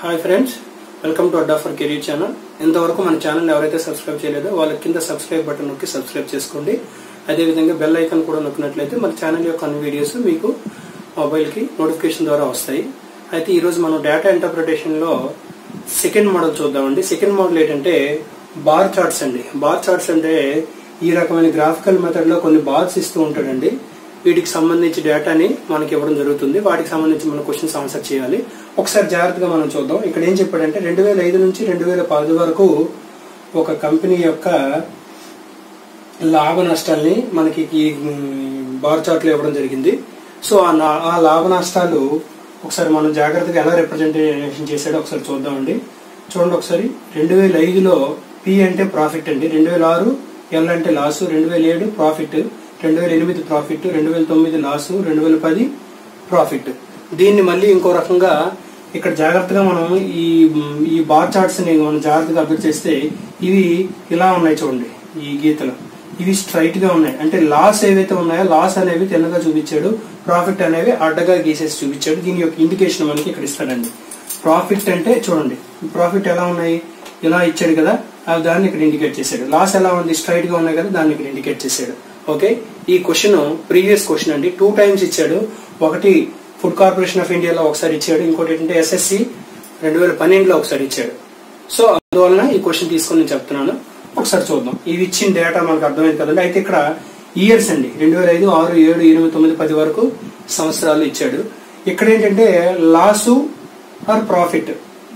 hi friends welcome to Adda for career channel ఇంతవరకు మన channel ఎవరైతే సబ్స్క్రైబ్ చేయలేదో వాళ్ళ కింద సబ్స్క్రైబ్ బటన్ నొక్కి సబ్స్క్రైబ్ చేసుకోండి అదేవిధంగా బెల్ ఐకాన్ కూడా నొక్కినట్లయితే మన ఛానల్ యొక్క అన్ని వీడియోస్ మీకు మొబైల్కి నోటిఫికేషన్ ద్వారా వస్తాయి అయితే ఈరోజు మనం డేటా ఇంటర్ప్రిటేషన్లో సెకండ్ మోడల్ చూద్దామండి సెకండ్ మోడల్ ఏంటంటే బార్ చార్ట్స్ అండి బార్ చార్ట్స్ అంటే ఈ రకమైన గ్రాఫికల్ మెథడ్లో కొన్ని బార్స్ ఇస్తూ ఉంటాడండి వీటికి సంబంధించి డేటాని మనకి ఇవ్వడం జరుగుతుంది వాటికి సంబంధించి మన క్వశ్చన్స్ ఆన్సర్ చేయాలి ఒకసారి జాగ్రత్తగా మనం చూద్దాం ఇక్కడ ఏం చెప్పాడంటే రెండు వేల ఐదు నుంచి రెండు వేల పది వరకు ఒక కంపెనీ యొక్క లాభ నష్టాల్ని మనకి ఈ బార్ చార్ట్లో ఇవ్వడం జరిగింది సో ఆ నా- ఆ లాభ నష్టాలు ఒకసారి మనం జాగ్రత్తగా ఎలా రిప్రజెంటేషన్ చేశాడో ఒకసారి చూద్దామండి చూడండి ఒకసారి రెండు వేల ఐదులో పి అంటే ప్రాఫిట్ అండి రెండు వేల ఆరు ఎల్ అంటే లాసు రెండు వేల ఏడు ప్రాఫిట్ రెండు వేల ఎనిమిది ప్రాఫిట్ రెండు వేల తొమ్మిది లాసు రెండు వేల పది ప్రాఫిట్ దీన్ని మళ్ళీ ఇంకో రకంగా ఇక్కడ జాగ్రత్తగా మనం ఈ ఈ బార్ చార్ట్స్ ని మనం జాగ్రత్తగా అబ్జర్వ్ చేస్తే ఇవి ఇలా ఉన్నాయి చూడండి ఈ గీతలు ఇవి స్ట్రైట్ గా ఉన్నాయి అంటే లాస్ ఏవైతే ఉన్నాయో లాస్ అనేవి తెల్లగా చూపించాడు ప్రాఫిట్ అనేవి అడ్డగా గీసేసి చూపించాడు దీని యొక్క ఇండికేషన్ మనకి ఇక్కడ ఇస్తాడండి ప్రాఫిట్ అంటే చూడండి ప్రాఫిట్ ఎలా ఉన్నాయి ఇలా ఇచ్చాడు కదా ఆ దాన్ని ఇక్కడ ఇండికేట్ చేశాడు లాస్ ఎలా ఉంది స్ట్రైట్ గా ఉన్నాయి కదా దాన్ని ఇక్కడ ఇండికేట్ చేశాడు ఓకే ఈ క్వశ్చన్ ప్రీవియస్ క్వశ్చన్ అండి టూ టైమ్స్ ఇచ్చాడు ఒకటి ఫుడ్ కార్పొరేషన్ ఆఫ్ ఇండియాలో ఒకసారి ఇచ్చాడు ఇంకోటి ఏంటంటే ఎస్ఎస్సి రెండు వేల పన్నెండులో ఒకసారి ఇచ్చాడు సో అందువలన ఈ క్వశ్చన్ తీసుకొని నేను చెప్తున్నాను ఒకసారి చూద్దాం ఇవి ఇచ్చిన డేటా మనకు అర్థమైంది కదండి అయితే ఇక్కడ ఇయర్స్ అండి రెండు వేల ఐదు ఆరు ఏడు ఎనిమిది తొమ్మిది పది వరకు సంవత్సరాలు ఇచ్చాడు ఇక్కడ ఏంటంటే లాసు ఆర్ ప్రాఫిట్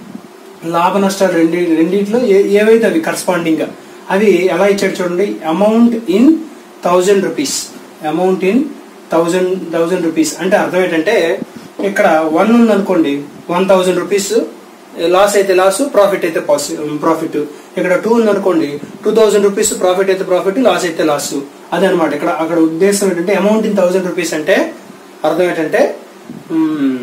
లాభ నష్టాలు రెండి రెండింటిలో ఏ- ఏవైతే అవి కరస్పాండింగ్ గా అవి ఎలా ఇచ్చాడు చూడండి amount in thousand rupees amount in thousand thousand rupees అంటే అర్థం ఏంటంటే ఇక్కడ వన్ ఉంది అనుకోండి వన్ థౌజండ్ రూపీస్ లాస్ అయితే లాస్ ప్రాఫిట్ అయితే ప్రాఫిట్ ఇక్కడ టూ ఉంది అనుకోండి టూ థౌజండ్ రూపీస్ ప్రాఫిట్ అయితే ప్రాఫిట్ లాస్ అయితే లాస్ అదనమాట ఇక్కడ అక్కడ ఉద్దేశం ఏంటంటే అమౌంట్ ఇన్ థౌజండ్ రూపీస్ అంటే అర్థం ఏంటంటే మ్మ్,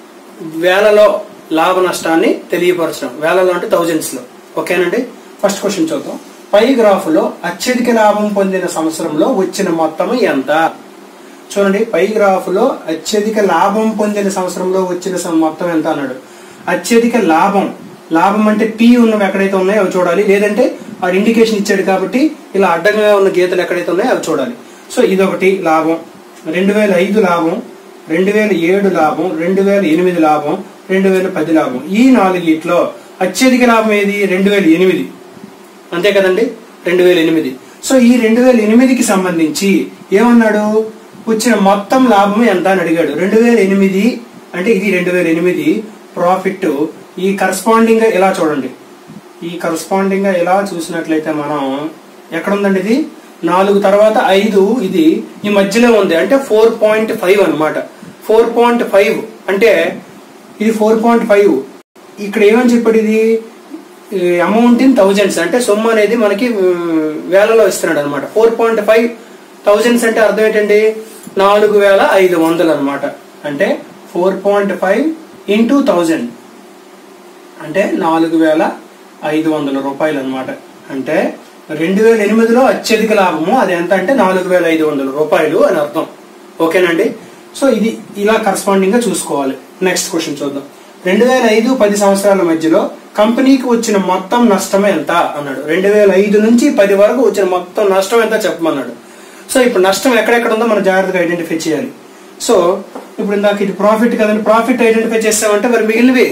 వేలలో లాభ నష్టాన్ని తెలియపరచడం వేలలో అంటే థౌజండ్స్ లో ఓకేనండి ఫస్ట్ క్వశ్చన్ చూద్దాం పై గ్రాఫ్ లో అత్యధిక లాభం పొందిన సంవత్సరంలో వచ్చిన మొత్తం ఎంత చూడండి పై గ్రాఫ్ లో అత్యధిక లాభం పొందిన సంవత్సరంలో వచ్చిన సం- మొత్తం ఎంత అన్నాడు అత్యధిక లాభం లాభం అంటే పి ఉన్నవి ఎక్కడైతే ఉన్నాయో అవి చూడాలి లేదంటే ఆ ఇండికేషన్ ఇచ్చాడు కాబట్టి ఇలా అడ్డంగా ఉన్న గీతలు ఎక్కడైతే ఉన్నాయో అవి చూడాలి సో ఇదొకటి లాభం రెండు వేల ఐదు లాభం రెండు వేల ఏడు లాభం రెండు వేల ఎనిమిది లాభం రెండు వేల పది లాభం ఈ నాలుగిట్లో అత్యధిక లాభం ఏది రెండు వేల ఎనిమిది అంతే కదండి రెండు వేల ఎనిమిది సో ఈ రెండు వేల ఎనిమిదికి సంబంధించి ఏమన్నాడు వచ్చిన మొత్తం లాభం ఎంత అని అడిగాడు రెండు వేల ఎనిమిది అంటే ఇది రెండు వేల ఎనిమిది ప్రాఫిట్ ఈ కరస్పాండింగ్ గా ఇలా చూడండి ఈ కరస్పాండింగ్ గా ఇలా చూసినట్లయితే మనం ఎక్కడ ఉందండి ఇది నాలుగు తర్వాత ఐదు ఇది ఈ మధ్యలో ఉంది అంటే ఫోర్ పాయింట్ ఫైవ్ అనమాట ఫోర్ పాయింట్ ఫైవ్ అంటే ఇది ఫోర్ పాయింట్ ఫైవ్ ఇక్కడ ఏమని చెప్పాడు ఇది అమౌంట్ ఇన్ థౌజండ్స్ అంటే సొమ్ము అనేది మనకి ఉమ్, వేలలో ఇస్తున్నాడు అనమాట ఫోర్ పాయింట్ ఫైవ్ థౌజండ్స్ అంటే అర్థం ఏంటండి నాలుగు వేల ఐదు వందలు అనమాట అంటే four point five into thousand అంటే నాలుగు వేల ఐదు వందల రూపాయలు అనమాట అంటే రెండు వేల ఎనిమిదిలో అత్యధిక లాభము అది ఎంత అంటే నాలుగు వేల ఐదు వందల రూపాయలు అని అర్థం ఓకేనండి సో ఇది ఇలా కరస్పాండింగ్ గా చూసుకోవాలి నెక్స్ట్ క్వశ్చన్ చూద్దాం రెండు వేల ఐదు పది సంవత్సరాల మధ్యలో కంపెనీకి వచ్చిన మొత్తం నష్టం ఎంత అన్నాడు రెండు వేల ఐదు నుంచి పది వరకు వచ్చిన మొత్తం నష్టం ఎంత చెప్పమన్నాడు సో ఇప్పుడు నష్టం ఎక్కడెక్కడ ఉందో మనం జాగ్రత్తగా ఐడెంటిఫై చేయాలి సో ఇప్పుడు ఇందాక ఇది ప్రాఫిట్ కదండి ప్రాఫిట్ ఐడెంటిఫై చేస్తామంటే మరి మిగిలినవి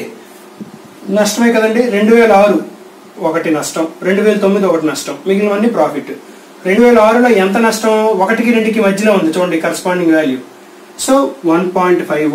నష్టమే కదండి రెండు వేల ఆరు ఒకటి నష్టం రెండు వేల తొమ్మిది ఒకటి నష్టం మిగిలినవన్నీ ప్రాఫిట్ రెండు వేల ఆరులో ఎంత నష్టం ఒకటికి రెండుకి మధ్యలో ఉంది చూడండి corresponding value so one point five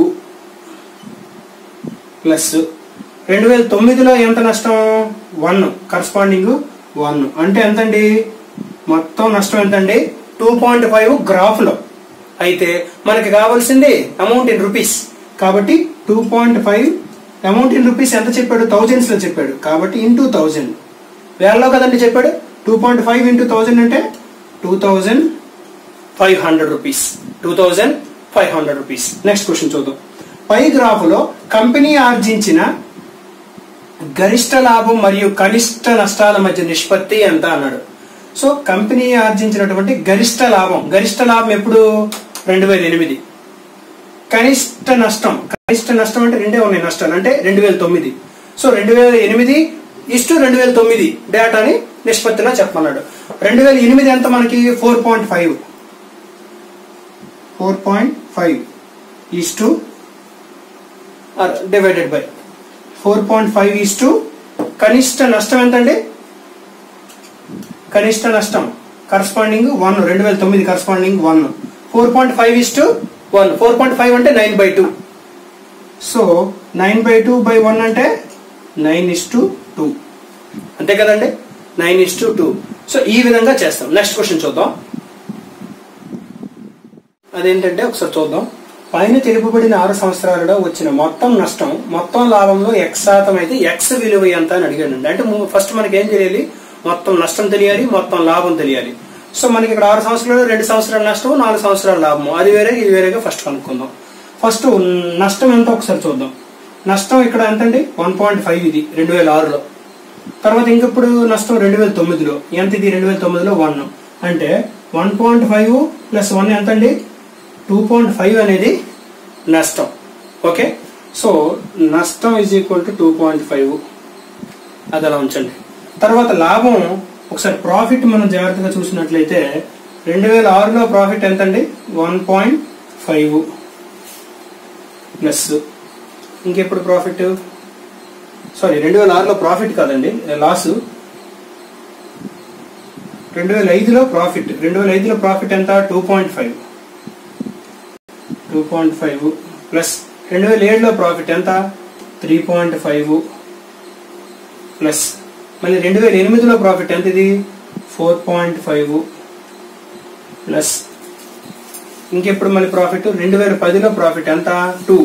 plus రెండు వేల తొమ్మిదిలో ఎంత నష్టం వన్ కరస్పాండింగ్ వన్ అంటే ఎంతండి మొత్తం నష్టం ఎంతండి టూ పాయింట్ ఫైవ్ గ్రాఫ్ లో అయితే మనకి కావాల్సింది అమౌంట్ ఇన్ రూపీస్ కాబట్టి two point five amount in rupees ఎంత చెప్పాడు థౌజండ్స్ లో చెప్పాడు కాబట్టి ఇంటూ థౌజండ్ వేలలో కదండి చెప్పాడు two point five into thousand అంటే two thousand five hundred rupees two thousand five hundred rupees next question చూద్దాం పై గ్రాఫ్లో కంపెనీ ఆర్జించిన గరిష్ట లాభం మరియు కనిష్ట నష్టాల మధ్య నిష్పత్తి ఎంత అన్నాడు సో కంపెనీ ఆర్జించినటువంటి గరిష్ట లాభం గరిష్ట లాభం ఎప్పుడు రెండు వేల ఎనిమిది కనిష్ట నష్టం కనిష్ట నష్టం అంటే రెండే ఉన్నాయి నష్టాలు అంటే రెండు వేల తొమ్మిది సో రెండు వేల ఎనిమిది ఇస్టు రెండు వేల తొమ్మిది డేటాని నిష్పత్తిలో చెప్పమన్నాడు రెండు వేల ఎనిమిది ఎంత మనకి four point five four point five is to divided by four point five is to కనిష్ట నష్టం ఎంతండి కనిష్ట నష్టం కరస్పాండింగ్ వన్ రెండు వేల తొమ్మిది corresponding one four point five is to one four point five అంటే nine by two so nine by two by one అంటే నైన్ ఇస్ టు టూ అంతే కదండి nine is to two so ఈ విధంగా చేస్తాం నెక్స్ట్ క్వశ్చన్ చూద్దాం అదేంటంటే ఒకసారి చూద్దాం పైన తెలుపబడిన ఆరు సంవత్సరాలలో వచ్చిన మొత్తం నష్టం మొత్తం లాభంలో ఎక్స్ శాతం అయితే ఎక్స్ విలువ ఎంత అని అడిగానండి అంటే ఫస్ట్ మనకి ఏం తెలియాలి మొత్తం నష్టం తెలియాలి మొత్తం లాభం తెలియాలి సో మనకి ఇక్కడ ఆరు సంవత్సరాలు రెండు సంవత్సరాల నష్టం నాలుగు సంవత్సరాల లాభం అది వేరే ఇది వేరేగా ఫస్ట్ కనుక్కుందాం ఫస్ట్ నష్టం ఎంత ఒకసారి చూద్దాం నష్టం ఇక్కడ ఎంతండి వన్ పాయింట్ ఫైవ్ ఇది రెండు వేల ఆరులో తర్వాత ఇంకప్పుడు నష్టం రెండు వేల తొమ్మిదిలో ఎంత ఇది రెండు వేల తొమ్మిదిలో వన్ అంటే one point five plus one ఎంత అండి టూ పాయింట్ ఫైవ్ అనేది నష్టం ఓకే సో నష్టం is equal to two point five అది అలా ఉంచండి తర్వాత లాభం ఒకసారి ప్రాఫిట్ మనం జాగ్రత్తగా చూసినట్లయితే రెండు వేల ఆరులో ప్రాఫిట్ ఎంత అండి వన్ పాయింట్ ఫైవ్ ప్లస్ ఇంకెప్పుడు ప్రాఫిట్ సారీ రెండు వేల ఆరులో ప్రాఫిట్ కాదండి లాస్ రెండు వేల ఐదులో ప్రాఫిట్ రెండు వేల ఐదులో ప్రాఫిట్ ఎంత two point five two point five plus రెండు వేల ఏడులో ప్రాఫిట్ ఎంత త్రీ పాయింట్ ఫైవ్ ప్లస్ మళ్ళీ రెండు వేల ఎనిమిదిలో ప్రాఫిట్ ఎంత ఇది ఫోర్ పాయింట్ ఫైవ్ ప్లస్ ఇంకెప్పుడు మళ్ళీ ప్రాఫిట్ రెండు వేల పదిలో ప్రాఫిట్ ఎంత టూ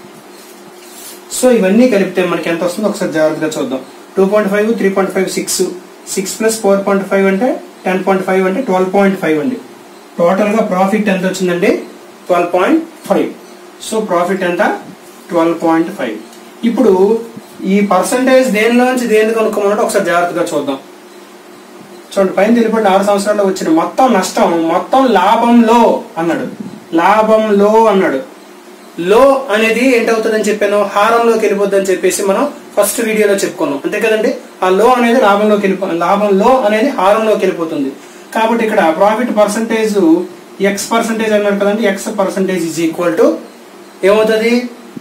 సో ఇవన్నీ కలిపితే మనకి ఎంత వస్తుందో ఒకసారి జాగ్రత్తగా చూద్దాం two point five three point five six six plus four point five అంటే టెన్ పాయింట్ ఫైవ్ అంటే ట్వెల్వ్ పాయింట్ ఫైవ్ అండి టోటల్ గా ప్రాఫిట్ ఎంత వచ్చిందండి twelve point five so profit ఎంత ట్వెల్వ్ పాయింట్ ఫైవ్ ఇప్పుడు ఈ పర్సంటేజ్ దేనిలోంచి దేని కనుక్కోమన్నట్టు ఒకసారి జాగ్రత్తగా చూద్దాం చూడండి పైన తెలిపండి ఆరు సంవత్సరాల్లో వచ్చిన మొత్తం నష్టం మొత్తం లాభంలో అన్నాడు లాభంలో అన్నాడు లో అనేది ఏంటవుతుందని చెప్పాను హారంలోకి వెళ్ళిపోద్దని చెప్పేసి మనం ఫస్ట్ వీడియోలో చెప్పుకున్నాం అంతే కదండి ఆ లో అనేది లాభంలోకి వెళ్ళిపో లాభంలో అనేది హారంలోకి వెళ్ళిపోతుంది కాబట్టి ఇక్కడ ప్రాఫిట్ పర్సంటేజ్ ఎక్స్ పర్సంటేజ్ అన్నాడు కదండి x percentage is equal to ఏమవుతుంది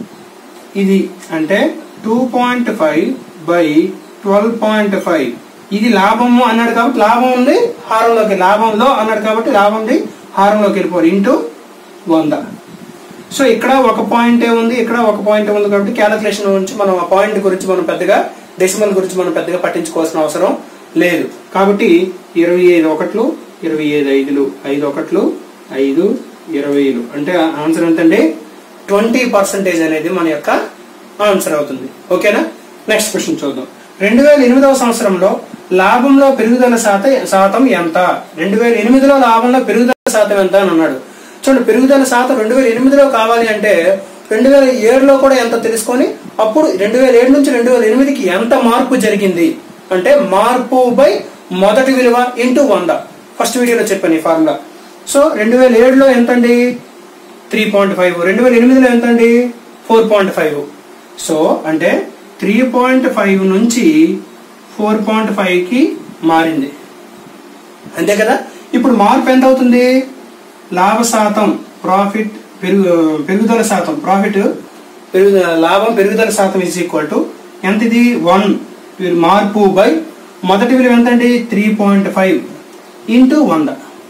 ఇది అంటే two point five by twelve point five ఇది లాభము అన్నాడు కాబట్టి లాభం ఉంది హారంలోకి లాభంలో అన్నాడు కాబట్టి లాభం ఉంది హారంలోకి వెళ్ళిపోవాలి ఇంటూ వంద సో ఇక్కడ ఒక పాయింటే ఉంది ఇక్కడ ఒక పాయింట్ ఉంది కాబట్టి క్యాలిక్యులేషన్ గురించి మనం ఆ పాయింట్ గురించి మనం పెద్దగా డెసిమల్ గురించి మనం పెద్దగా పట్టించుకోవాల్సిన అవసరం లేదు కాబట్టి ఇరవై ఐదు ఒకట్లు ఇరవై ఐదు ఐదులు ఐదు ఒకట్లు ఐదు ఇరవైలు అంటే ఆన్సర్ ఎంతండి ట్వంటీ పర్సెంటేజ్ అనేది మన యొక్క ఆన్సర్ అవుతుంది ఓకేనా నెక్స్ట్ క్వశ్చన్ చూద్దాం రెండు వేల ఎనిమిదవ సంవత్సరంలో లాభంలో పెరుగుదల శాతం శాతం ఎంత రెండు వేల ఎనిమిదిలో లాభంలో పెరుగుదల శాతం ఎంత అని అన్నాడు చూడండి పెరుగుదల శాతం రెండు వేల ఎనిమిదిలో కావాలి అంటే రెండు వేల ఏడులో కూడా ఎంత తెలుసుకొని అప్పుడు రెండు వేల ఏడు నుంచి రెండు వేల ఎనిమిదికి ఎంత మార్పు జరిగింది అంటే మార్పు బై మొదటి విలువ ఇంటూ వంద ఫస్ట్ వీడియోలో చెప్పాను ఈ ఫార్ములా సో రెండు వేల ఏడులో ఎంతండి త్రీ పాయింట్ ఫైవ్ రెండు వేల ఎనిమిదిలో ఎంతండి ఫోర్ పాయింట్ ఫైవ్ సో అంటే త్రీ పాయింట్ ఫైవ్ నుంచి ఫోర్ పాయింట్ ఫైవ్ కి మారింది అంతే కదా ఇప్పుడు మార్పు ఎంత అవుతుంది లాభ శాతం ప్రాఫిట్ పెరుగు పెరుగుదల శాతం ప్రాఫిట్ పెరుగు లాభం పెరుగుదల శాతం ఇస్ ఈక్వల్ టు ఎంత ఇది వన్ మార్పు బై మొదటి విలువ ఎంత అండి త్రీ పాయింట్ ఫైవ్ ఇంటూ వంద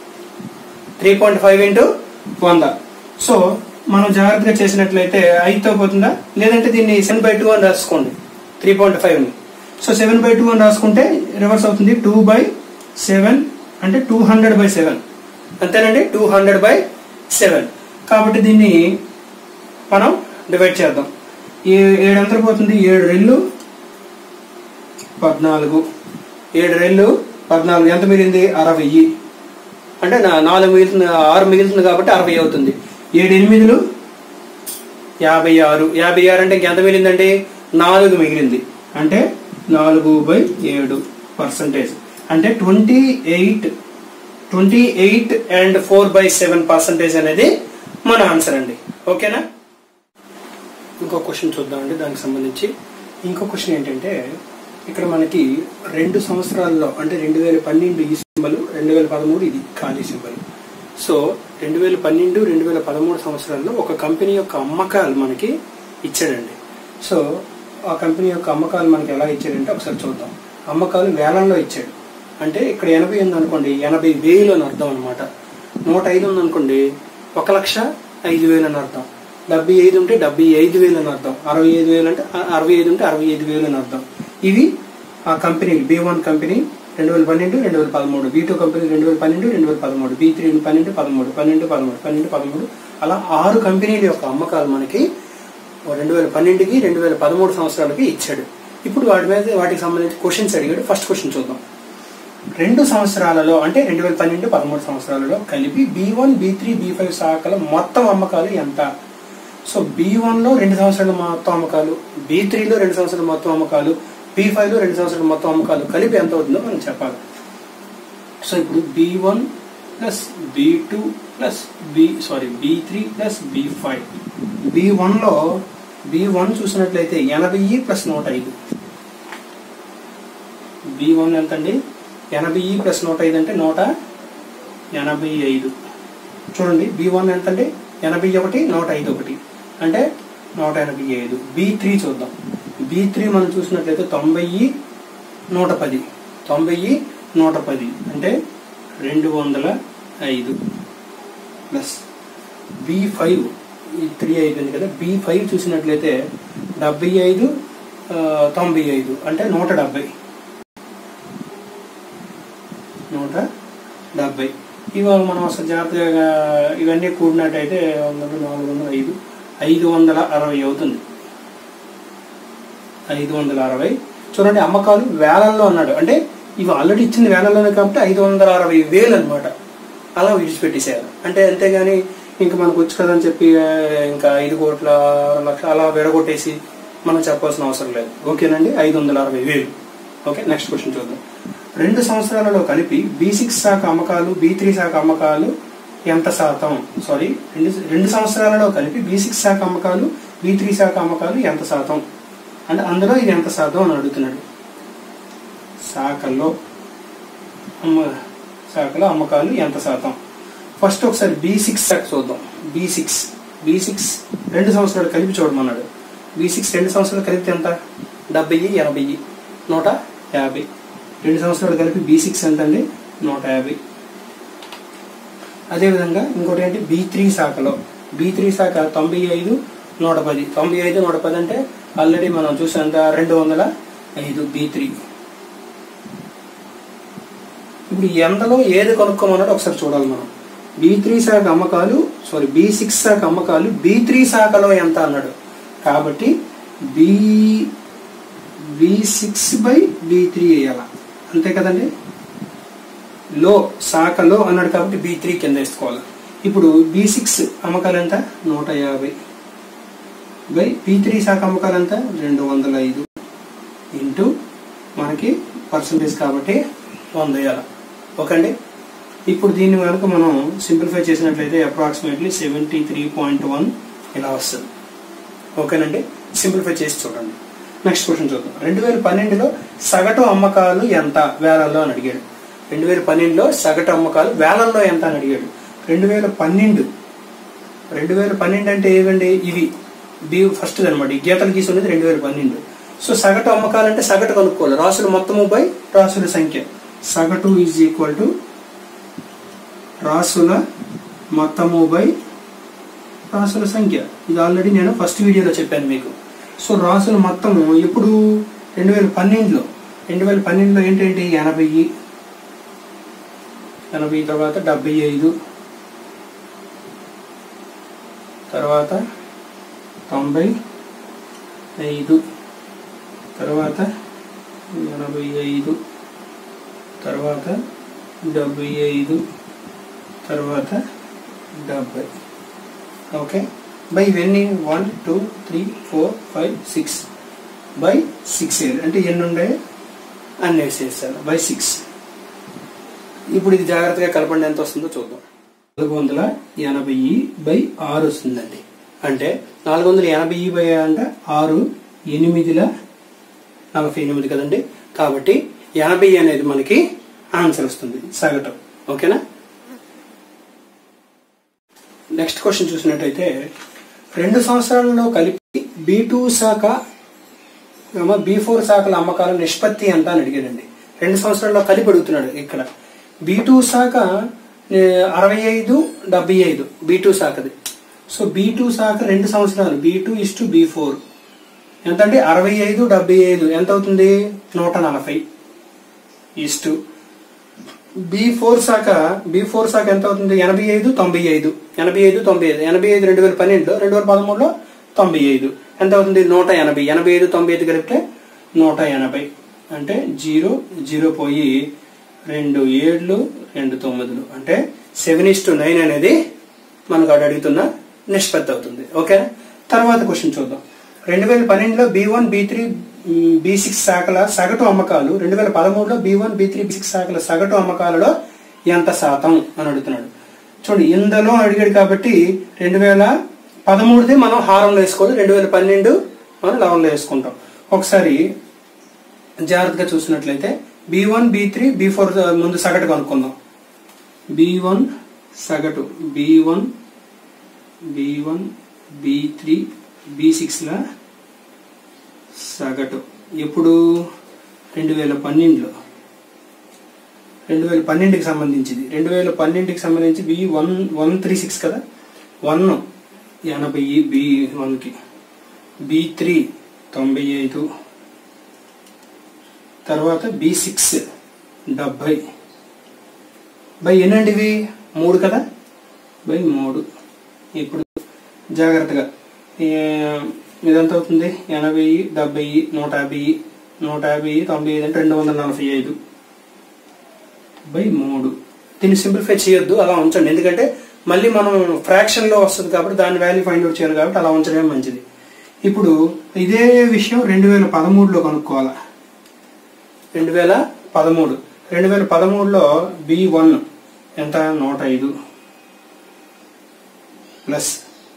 త్రీ పాయింట్ ఫైవ్ ఇంటూ వంద సో మనం జాగ్రత్తగా చేసినట్లయితే ఐదుతో పోతుందా లేదంటే దీన్ని సెవెన్ బై టూ అని రాసుకోండి త్రీ పాయింట్ ఫైవ్ ని సో సెవెన్ బై టూ అని రాసుకుంటే రివర్స్ అవుతుంది టూ బై సెవెన్ అంటే టూ హండ్రెడ్ బై సెవెన్ అంతేనండి టూ హండ్రెడ్ బై సెవెన్ కాబట్టి దీన్ని మనం డివైడ్ చేద్దాం ఏ ఏడు ఎంత పోతుంది ఏడు రెళ్ళు పద్నాలుగు ఏడు రెళ్ళు పద్నాలుగు ఎంత మిగిలింది అరవై అంటే నా- నాలుగు మిగులుతుంది ఆరు మిగులుతుంది కాబట్టి అరవై అవుతుంది ఏడు ఎనిమిదిలు యాభై ఆరు యాభై ఆరు అంటే ఇంకెంత మిగిలిందండి నాలుగు మిగిలింది అంటే నాలుగు బై ఏడు పర్సంటేజ్ అంటే twenty eight twenty eight and four by seven percentage అనేది మన ఆన్సర్ అండి ఓకేనా ఇంకో క్వశ్చన్ చూద్దామండి దానికి సంబంధించి ఇంకో క్వశ్చన్ ఏంటంటే ఇక్కడ మనకి రెండు సంవత్సరాల్లో అంటే రెండు వేల పన్నెండు ఈ సింబల్ రెండు వేల పదమూడు ఇది ఖాళీ సింబల్ సో రెండు వేల పన్నెండు రెండు వేల పదమూడు సంవత్సరాల్లో ఒక కంపెనీ యొక్క అమ్మకాలు మనకి ఇచ్చాడండి సో ఆ కంపెనీ యొక్క అమ్మకాలు మనకి ఎలా ఇచ్చాడంటే ఒకసారి చూద్దాం అమ్మకాలు వేలంలో ఇచ్చాడు అంటే ఇక్కడ ఎనభై ఉంది అనుకోండి ఎనభై వేలు అని అర్థం అనమాట నూట ఐదు ఉంది అనుకోండి ఒక లక్ష ఐదు వేలు అని అర్థం డెబ్బై ఐదు ఉంటే డెబ్బై ఐదు వేలు అని అర్థం అరవై ఐదు వేలు అంటే అ- అరవై ఐదు ఉంటే అరవై ఐదు వేలు అని అర్థం ఇవి ఆ కంపెనీ బి వన్ కంపెనీ రెండు వేల పన్నెండు రెండు వేల పదమూడు బి టూ కంపెనీ రెండు వేల పన్నెండు రెండు వేల పదమూడు బి త్రీ పన్నెండు పదమూడు పన్నెండు పదమూడు పన్నెండు పదమూడు అలా ఆరు కంపెనీల యొక్క అమ్మకాలు మనకి రెండు వేల పన్నెండుకి రెండు వేల పదమూడు సంవత్సరాలకి ఇచ్చాడు ఇప్పుడు వాటి మీద వాటికి సంబంధించి క్వశ్చన్స్ అడిగాడు ఫస్ట్ క్వశ్చన్ చూద్దాం రెండు సంవత్సరాలలో అంటే రెండు వేల పన్నెండు పదమూడు సంవత్సరాలలో కలిపి B one B three B five శాఖల మొత్తం అమ్మకాలు ఎంత సో బి లో రెండు సంవత్సరాల మొత్తం అమ్మకాలు బి త్రీలో రెండు సంవత్సరాల మొత్తం అమ్మకాలు బి లో రెండు సంవత్సరాల మొత్తం అమ్మకాలు కలిపి ఎంత అవుతుందో మనం చెప్పాలి సో ఇప్పుడు B one plus B two plus B sorry B three plus B five B వన్లో బి వన్ చూసినట్లయితే ఎనభై ప్లస్ నూట ఐదు బి వన్ ఎంత అండి ఎనభై ప్లస్ నూట ఐదు అంటే నూట ఎనభై ఐదు చూడండి బి వన్ ఎంత అంటే ఎనభై ఒకటి నూట ఐదు ఒకటి అంటే నూట ఎనభై ఐదు బి త్రీ చూద్దాం బి త్రీ మనం చూసినట్లయితే తొంభై నూట పది తొంభై నూట పది అంటే రెండు వందల ఐదు ప్లస్ బి ఫైవ్ ఈ త్రీ అయిపోయింది కదా బి ఫైవ్ చూసినట్లయితే డెబ్బై ఐదు ఆ, తొంభై ఐదు అంటే నూట డెబ్బై నూట డెబ్బై ఇవాళ మనం అసలు జాగ్రత్తగా ఇవన్నీ కూడినట్టయితే వందలు నాలుగు వందలు ఐదు ఐదు వందల అరవై అవుతుంది ఐదు వందల అరవై చూడండి అమ్మకాలు వేలల్లో అన్నాడు అంటే ఇవి ఆల్రెడీ ఇచ్చింది వేలల్లోనే కాబట్టి ఐదు వందల అరవై వేలు అనమాట అలా విడిచిపెట్టేసేయాలి అంటే అంతేగాని ఇంకా మనకు వచ్చు కదా అని చెప్పి ఆ, ఇంకా ఐదు కోట్ల ఆరు లక్షల అలా విడగొట్టేసి మనం చెప్పాల్సిన అవసరం లేదు ఓకేనండి ఐదు వందల అరవై వేలు ఓకే నెక్స్ట్ క్వశ్చన్ చూద్దాం రెండు సంవత్సరాలలో కలిపి బి సిక్స్ శాఖ అమ్మకాలు బి త్రీ శాఖ అమ్మకాలు ఎంత శాతం సారీ రెండు రెండు సంవత్సరాలలో కలిపి బి సిక్స్ శాఖ అమ్మకాలు బి త్రీ శాఖ అమ్మకాలు ఎంత శాతం అంటే అందులో ఇది ఎంత శాతం అని అడుగుతున్నాడు శాఖల్లో అమ్మ శాఖలో అమ్మకాలు ఎంత శాతం ఫస్ట్ ఒకసారి బి సిక్స్ శాఖ చూద్దాం బి సిక్స్ బి సిక్స్ రెండు సంవత్సరాలు కలిపి చూడమన్నాడు బి సిక్స్ రెండు సంవత్సరాలు కలిపితే ఎంత డెబ్బై ఎనభై నూట యాభై రెండు సంవత్సరాలు కలిపి బి సిక్స్ ఎంత అండి నూట యాభై అదేవిధంగా ఇంకోటి ఏంటి బి త్రీ శాఖలో బి త్రీ శాఖ తొంభై ఐదు నూట పది తొంభై ఐదు నూట పది అంటే ఆల్రెడీ మనం చూసేంత రెండు వందల ఐదు బి త్రీ ఇప్పుడు ఎంతలో ఏది కొనుక్కోమన్నాడు ఒకసారి చూడాలి మనం బి త్రీ శాఖ అమ్మకాలు సారీ బి సిక్స్ శాఖ అమ్మకాలు బి త్రీ శాఖలో ఎంత అన్నాడు కాబట్టి B B six by B three వేయాల అంతే కదండి లో శాఖలో అన్నాడు కాబట్టి బి త్రీ కింద వేసుకోవాలి ఇప్పుడు బి సిక్స్ అమ్మకాలు ఎంత నూట యాభై బై బి త్రీ శాఖ అమ్మకాలు ఎంత రెండు వందల ఐదు ఇంటూ మనకి పర్సంటేజ్ కాబట్టి వంద వేయాలి ఓకే అండి ఇప్పుడు దీన్ని కనుక మనం సింప్లిఫై చేసినట్లయితే approximately seventy three point one ఇలా వస్తుంది ఓకేనండి సింప్లిఫై చేసి చూడండి నెక్స్ట్ క్వశ్చన్ చూద్దాం రెండు వేల పన్నెండులో సగటు అమ్మకాలు ఎంత వేలల్లో అని అడిగాడు రెండు వేల పన్నెండులో సగటు అమ్మకాలు వేలల్లో ఎంత అని అడిగాడు రెండు వేల పన్నెండు రెండు వేల పన్నెండు అంటే ఏవండి ఇవి బి ఫస్ట్ అనమాట ఈ గీతలు గీసి ఉన్నది రెండు వేల పన్నెండు సో సగటు అమ్మకాలు అంటే సగటు కనుక్కోవాలి రాసుల మొత్తము బై రాసుల సంఖ్య సగటు ఈజ్ ఈక్వల్ టు రాసుల మొత్తము బై రాసుల సంఖ్య ఇది ఆల్రెడీ నేను ఫస్ట్ వీడియోలో చెప్పాను మీకు సో రాసుల మొత్తము ఇప్పుడు రెండు వేల పన్నెండులో రెండు వేల పన్నెండులో ఏంటంటే ఎనభై ఎనభై తర్వాత డెబ్బై ఐదు తర్వాత తొంభై ఐదు తర్వాత ఎనభై ఐదు తర్వాత డెబ్బై ఐదు తర్వాత డెబ్బై ఓకే బై ఇవన్నీ one two three four five six by six అంటే ఎన్ని ఉండే అన్ని వేసేస్తాను బై సిక్స్ ఇప్పుడు ఇది జాగ్రత్తగా కలపండి ఎంత వస్తుందో చూద్దాం నాలుగు వందల ఎనభై బై ఆరు వస్తుందండి అంటే నాలుగు వందల ఎనభై బై అంటే ఆరు ఎనిమిదిల నలభై ఎనిమిది కదండి కాబట్టి ఎనభై అనేది మనకి ఆన్సర్ వస్తుంది సగటు ఓకేనా నెక్స్ట్ క్వశ్చన్ చూసినట్టయితే రెండు సంవత్సరాలలో కలిపి బీ టూ శాఖ బీ ఫోర్ శాఖల అమ్మకాల నిష్పత్తి ఎంత అని అడిగాడండి రెండు సంవత్సరాల్లో కలిపి అడుగుతున్నాడు ఇక్కడ బీ టూ శాఖ ఏ, అరవై ఐదు డెబ్బై ఐదు బీ టూ శాఖది సో బీ టూ శాఖ రెండు సంవత్సరాలు B two is to B four ఎంత అంటే అరవై ఐదు డెబ్బై ఐదు ఎంత అవుతుంది నూట నలభై ఈస్ టు బి ఫోర్ శాఖ బి ఫోర్ శాఖ ఎంత అవుతుంది ఎనభై ఐదు తొంభై ఐదు ఎనభై ఐదు తొంభై ఐదు ఎనభై ఐదు రెండు వేల పన్నెండులో రెండు వేల పదమూడులో తొంభై ఐదు ఎంత అవుతుంది నూట ఎనభై ఎనభై ఐదు తొంభై ఐదు కలిపితే నూట ఎనభై అంటే జీరో జీరో పోయి రెండు ఏళ్ళు రెండు తొమ్మిదిలు అంటే సెవెన్ ఇస్ టు నైన్ అనేది మనకు అక్కడ అడుగుతున్న నిష్పత్తి అవుతుంది ఓకే తర్వాత క్వశ్చన్ చూద్దాం రెండు వేల పన్నెండులో B one B three B six శాఖల సగటు అమ్మకాలు రెండు వేల పదమూడులో B one B three B six శాఖల సగటు అమ్మకాలలో ఎంత శాతం అని అడుగుతున్నాడు చూడండి ఇందులో అడిగాడు కాబట్టి రెండు వేల పదమూడుది మనం హారంలో వేసుకోవాలి రెండు వేల పన్నెండు మనం లవంలో వేసుకుంటాం ఒకసారి జాగ్రత్తగా చూసినట్లయితే B one B three B four ముందు సగటు కనుక్కుందాం బి వన్ సగటు B one B one B three B సిక్స్ల సగటు ఎప్పుడు రెండు వేల పన్నెండులో రెండు వేల పన్నెండుకి సంబంధించింది రెండు వేల పన్నెండుకి సంబంధించి B one one three six కదా వన్ ఎనభై బి వన్కి బి త్రీ తొంభై ఐదు తర్వాత బి సిక్స్ డెబ్బై బై ఎన్నండి ఇవి మూడు కదా బై మూడు ఇప్పుడు జాగ్రత్తగా ఏ- ఇదంతా అవుతుంది ఎనభై డెబ్బై నూట యాభై నూట యాభై తొంభై ఐదు అంటే రెండు వందల నలభై ఐదు బై మూడు దీన్ని సింప్లిఫై చేయొద్దు అలా ఉంచండి ఎందుకంటే మళ్ళీ మనం ఫ్రాక్షన్ లో వస్తుంది కాబట్టి దాని వాల్యూ ఫైండ్ అవుట్ చేయాలి కాబట్టి అలా ఉంచడమే మంచిది ఇప్పుడు ఇదే విషయం రెండు వేల పదమూడులో కనుక్కోవాలి రెండు వేల పదమూడు రెండు వేల పదమూడులో బి వన్ ఎంత నూట ఐదు ప్లస్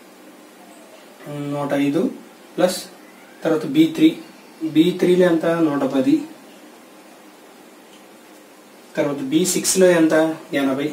నూట ఐదు ప్లస్ తర్వాత బి త్రీ బి త్రీలో ఎంత నూట పది తర్వాత బి సిక్స్లో ఎంత ఎనభై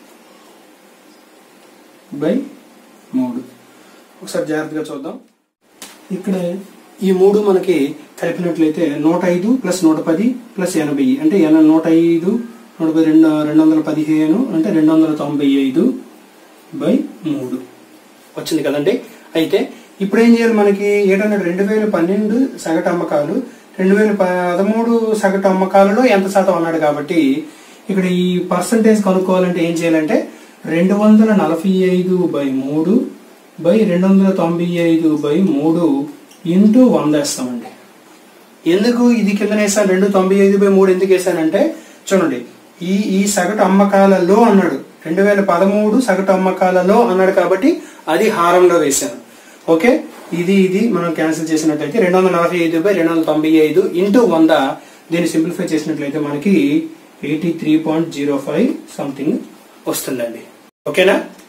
బై మూడు ఒకసారి జాగ్రత్తగా చూద్దాం ఇక్కడ ఈ మూడు మనకి కలిపినట్లయితే నూట ఐదు ప్లస్ నూట పది ప్లస్ ఎనభై అంటే ఎన- నూట ఐదు నూట పది రెండు రెండు వందల పదిహేను అంటే రెండు వందల తొంభై ఐదు బై మూడు వచ్చింది కదండి అయితే ఇప్పుడు ఏం చేయాలి మనకి ఏంటంటే రెండు వేల పన్నెండు సగటు అమ్మకాలు రెండు వేల పదమూడు సగటు అమ్మకాలలో ఎంత శాతం అన్నాడు కాబట్టి ఇక్కడ ఈ పర్సంటేజ్ కనుక్కోవాలంటే ఏం చేయాలంటే రెండు వందల నలభై ఐదు బై మూడు బై రెండు వందల తొంభై ఐదు బై మూడు ఇంటూ వంద వేస్తామండి ఎందుకు ఇది కింద వేసాను రెండు తొంభై ఐదు బై మూడు ఎందుకు వేసానంటే చూడండి ఈ ఈ సగటు అమ్మకాలలో అన్నాడు రెండు వేల పదమూడు సగటు అమ్మకాలలో అన్నాడు కాబట్టి అది హారంలో వేశాను ఓకే ఇది ఇది మనం క్యాన్సిల్ చేసినట్లయితే రెండు వందల నలభై ఐదు బై రెండు వందల తొంభై ఐదు ఇంటూ వంద దీన్ని సింప్లిఫై చేసినట్లయితే మనకి eighty three point zero five something వస్తుందండి ఓకేనా